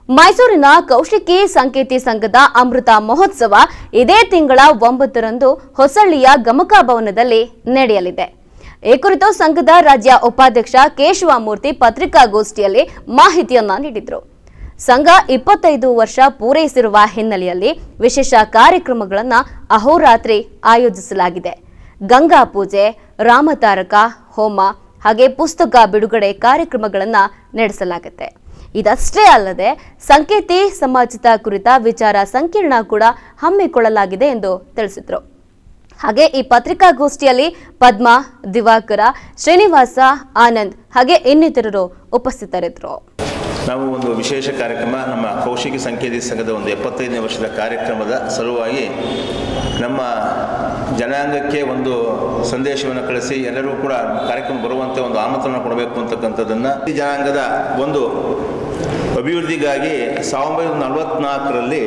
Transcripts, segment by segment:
ಮೈಸೂರಿನ ಕೌಶಿಕಿ ಸಂಕೇತಿ ಸಂಘದ ಅಮೃತ ಮಹೋತ್ಸವ ಇದೇ ತಿಂಗಳ ಒಂಬತ್ತರಂದು ಹೊಸಳ್ಳಿಯ ಗಮಕ ಭವನದಲ್ಲಿ ನಡೆಯಲಿದೆ ಈ ಕುರಿತು ಸಂಘದ ರಾಜ್ಯ ಉಪಾಧ್ಯಕ್ಷ ಕೇಶವಮೂರ್ತಿ ಪತ್ರಿಕಾಗೋಷ್ಠಿಯಲ್ಲಿ ಮಾಹಿತಿಯನ್ನ ನೀಡಿದರು ಸಂಘ ಇಪ್ಪತ್ತೈದು ವರ್ಷ ಪೂರೈಸಿರುವ ಹಿನ್ನೆಲೆಯಲ್ಲಿ ವಿಶೇಷ ಕಾರ್ಯಕ್ರಮಗಳನ್ನು ಅಹೋರಾತ್ರಿ ಆಯೋಜಿಸಲಾಗಿದೆ ಗಂಗಾ ಪೂಜೆ ರಾಮತಾರಕ ಹೋಮ ಹಾಗೆ ಪುಸ್ತಕ ಬಿಡುಗಡೆ ಕಾರ್ಯಕ್ರಮಗಳನ್ನು ನಡೆಸಲಾಗುತ್ತೆ ಇದಷ್ಟೇ ಅಲ್ಲದೆ ಸಂಕೇತಿ ಸಮಾಜಿತ ಕುರಿತ ವಿಚಾರ ಸಂಕಿರಣ ಕೂಡ ಹಮ್ಮಿಕೊಳ್ಳಲಾಗಿದೆ ಎಂದು ತಿಳಿಸಿದರು ಹಾಗೆ ಈ ಪತ್ರಿಕಾಗೋಷ್ಠಿಯಲ್ಲಿ ಪದ್ಮ ದಿವಾಕರ ಶ್ರೀನಿವಾಸ ಆನಂದ್ ಹಾಗೆ ಇನ್ನಿತರರು ಉಪಸ್ಥಿತರಿದ್ದರು ನಾವು ಒಂದು ವಿಶೇಷ ಕಾರ್ಯಕ್ರಮ ನಮ್ಮ ಕೌಶಿಕಿ ಸಂಕೇತಿ ಸಂಘದ ಒಂದು ಎಪ್ಪತ್ತೈದನೇ ವರ್ಷದ ಕಾರ್ಯಕ್ರಮದ ಸಲುವಾಗಿ ನಮ್ಮ ಜನಾಂಗಕ್ಕೆ ಒಂದು ಸಂದೇಶವನ್ನು ಕಳಿಸಿ ಎಲ್ಲರೂ ಕೂಡ ಕಾರ್ಯಕ್ರಮ ಬರುವಂತೆ ಒಂದು ಆಮಂತ್ರಣ ಕೊಡಬೇಕು ಅಂತಕ್ಕಂಥದ್ದನ್ನು ಈ ಜನಾಂಗದ ಒಂದು ಅಭಿವೃದ್ಧಿಗಾಗಿ ಸಾವಿರದ ಒಂಬೈನೂರ ನಲವತ್ತ್ನಾಲ್ಕರಲ್ಲಿ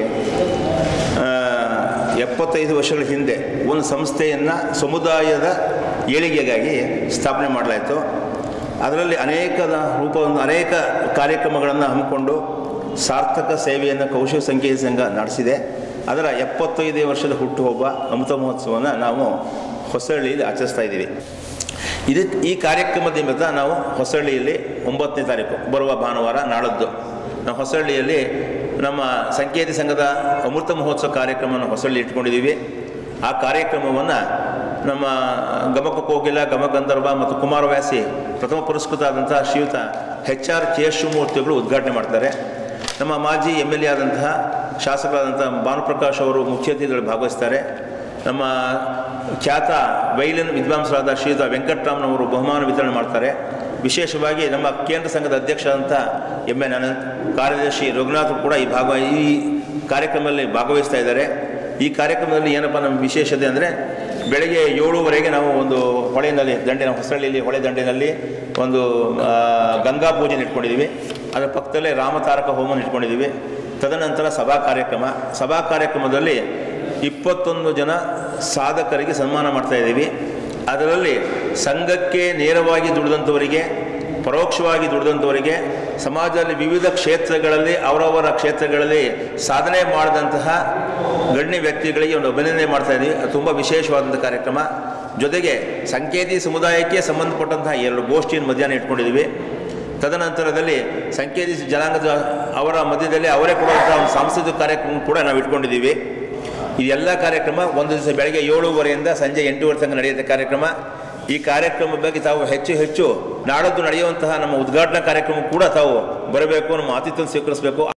ಎಪ್ಪತ್ತೈದು ವರ್ಷಗಳ ಹಿಂದೆ ಒಂದು ಸಂಸ್ಥೆಯನ್ನು ಸಮುದಾಯದ ಏಳಿಗೆಗಾಗಿ ಸ್ಥಾಪನೆ ಮಾಡಲಾಯಿತು ಅದರಲ್ಲಿ ಅನೇಕ ರೂಪವನ್ನು ಅನೇಕ ಕಾರ್ಯಕ್ರಮಗಳನ್ನು ಹಮ್ಮಿಕೊಂಡು ಸಾರ್ಥಕ ಸೇವೆಯನ್ನು ಕೌಶಲ ಸಂಕೇತ ಸಂಘ ನಡೆಸಿದೆ ಅದರ ಎಪ್ಪತ್ತೈದೇ ವರ್ಷದ ಹುಟ್ಟುಹಬ್ಬ ಅಮೃತ ಮಹೋತ್ಸವವನ್ನು ನಾವು ಹೊಸಹಳ್ಳಿಯಲ್ಲಿ ಆಚರಿಸ್ತಾ ಇದ್ದೀವಿ ಇದು ಈ ಕಾರ್ಯಕ್ರಮದ ನಿಮಿತ್ತ ನಾವು ಹೊಸಹಳ್ಳಿಯಲ್ಲಿ ಒಂಬತ್ತನೇ ತಾರೀಕು ಬರುವ ಭಾನುವಾರ ನಾಳದ್ದು ನಾವು ಹೊಸಹಳ್ಳಿಯಲ್ಲಿ ನಮ್ಮ ಸಂಕೇತಿ ಸಂಘದ ಅಮೃತ ಮಹೋತ್ಸವ ಕಾರ್ಯಕ್ರಮವನ್ನು ಹೊಸಹಳ್ಳಿ ಇಟ್ಕೊಂಡಿದ್ದೀವಿ ಆ ಕಾರ್ಯಕ್ರಮವನ್ನು ನಮ್ಮ ಗಮಕ ಕೋಗಿಲ ಗಮಗಂಧರ್ವ ಮತ್ತು ಕುಮಾರವ್ಯಾಸಿ ಪ್ರಥಮ ಪುರಸ್ಕೃತ ಆದಂಥ ಶ್ರೀಯುತ ಎಚ್ ಆರ್ ಕೇಶವಮೂರ್ತಿಗಳು ಉದ್ಘಾಟನೆ ಮಾಡ್ತಾರೆ ನಮ್ಮ ಮಾಜಿ ಎಮ್ ಎಲ್ ಎ ಆದಂತಹ ಶಾಸಕರಾದಂಥ ಭಾನುಪ್ರಕಾಶ್ ಅವರು ಮುಖ್ಯ ಅತಿಥಿಗಳು ಭಾಗವಹಿಸ್ತಾರೆ ನಮ್ಮ ಖ್ಯಾತ ವೈಲಿನ್ ವಿದ್ವಾಂಸರಾದ ಶ್ರೀಯುತ ವೆಂಕಟರಾಮ್ನವರು ಬಹುಮಾನ ವಿತರಣೆ ಮಾಡ್ತಾರೆ ವಿಶೇಷವಾಗಿ ನಮ್ಮ ಕೇಂದ್ರ ಸಂಘದ ಅಧ್ಯಕ್ಷರಾದಂಥ ಎಮ್ ಎನ್ ಅನಂತ್ ಕಾರ್ಯದರ್ಶಿ ರಘುನಾಥ್ ಕೂಡ ಈ ಭಾಗ ಈ ಕಾರ್ಯಕ್ರಮದಲ್ಲಿ ಭಾಗವಹಿಸ್ತಾ ಇದ್ದಾರೆ ಈ ಕಾರ್ಯಕ್ರಮದಲ್ಲಿ ಏನಪ್ಪ ನಮ್ಮ ವಿಶೇಷತೆ ಅಂದರೆ ಬೆಳಗ್ಗೆ ಏಳುವರೆಗೆ ನಾವು ಒಂದು ಹೊಳೆಯಲ್ಲಿ ದಂಡಿನ ಹೊಸಳ್ಳಿಯಲ್ಲಿ ಹೊಳೆ ದಂಡಿನಲ್ಲಿ ಒಂದು ಆ, ಗಂಗಾ ಪೂಜೆನ ಇಟ್ಕೊಂಡಿದ್ದೀವಿ ಅದರ ಪಕ್ಕದಲ್ಲೇ ರಾಮತಾರಕ ಹೋಮನ ಇಟ್ಕೊಂಡಿದ್ದೀವಿ ತದನಂತರ ಸಭಾ ಕಾರ್ಯಕ್ರಮ ಸಭಾ ಕಾರ್ಯಕ್ರಮದಲ್ಲಿ ಇಪ್ಪತ್ತೊಂದು ಜನ ಸಾಧಕರಿಗೆ ಸನ್ಮಾನ ಮಾಡ್ತಾ ಇದ್ದೀವಿ ಅದರಲ್ಲಿ ಸಂಘಕ್ಕೆ ನೇರವಾಗಿ ದುಡಿದಂಥವರಿಗೆ ಪರೋಕ್ಷವಾಗಿ ದುಡಿದಂಥವರಿಗೆ ಸಮಾಜದಲ್ಲಿ ವಿವಿಧ ಕ್ಷೇತ್ರಗಳಲ್ಲಿ ಅವರವರ ಕ್ಷೇತ್ರಗಳಲ್ಲಿ ಸಾಧನೆ ಮಾಡಿದಂತಹ ಗಣ್ಯ ವ್ಯಕ್ತಿಗಳಿಗೆ ಒಂದು ಅಭಿನಂದನೆ ಮಾಡ್ತಾ ಇದ್ದೀವಿ ಅದು ತುಂಬ ವಿಶೇಷವಾದಂಥ ಕಾರ್ಯಕ್ರಮ ಜೊತೆಗೆ ಸಂಕೇತಿ ಸಮುದಾಯಕ್ಕೆ ಸಂಬಂಧಪಟ್ಟಂತಹ ಎರಡು ಗೋಷ್ಠಿಯನ್ನು ಮಧ್ಯಾಹ್ನ ಇಟ್ಕೊಂಡಿದ್ದೀವಿ ತದನಂತರದಲ್ಲಿ ಸಂಕೇತಿ ಜನಾಂಗದ ಅವರ ಮಧ್ಯದಲ್ಲಿ ಅವರೇ ಕೊಡುವಂಥ ಒಂದು ಸಾಂಸ್ಕೃತಿಕ ಕಾರ್ಯಕ್ರಮ ಕೂಡ ನಾವು ಇಟ್ಕೊಂಡಿದ್ದೀವಿ ಇದೆಲ್ಲ ಕಾರ್ಯಕ್ರಮ ಒಂದು ದಿವಸ ಬೆಳಗ್ಗೆ ಏಳುವರೆಯಿಂದ ಸಂಜೆ ಎಂಟೂವರೆ ತನಕ ನಡೆಯುತ್ತೆ ಕಾರ್ಯಕ್ರಮ ಈ ಕಾರ್ಯಕ್ರಮದ ಬಗ್ಗೆ ತಾವು ಹೆಚ್ಚು ಹೆಚ್ಚು ನಾಡದ್ದು ನಡೆಯುವಂತಹ ನಮ್ಮ ಉದ್ಘಾಟನಾ ಕಾರ್ಯಕ್ರಮ ಕೂಡ ತಾವು ಬರಬೇಕು ನಮ್ಮ ಆತಿಥ್ಯ ಸ್ವೀಕರಿಸಬೇಕು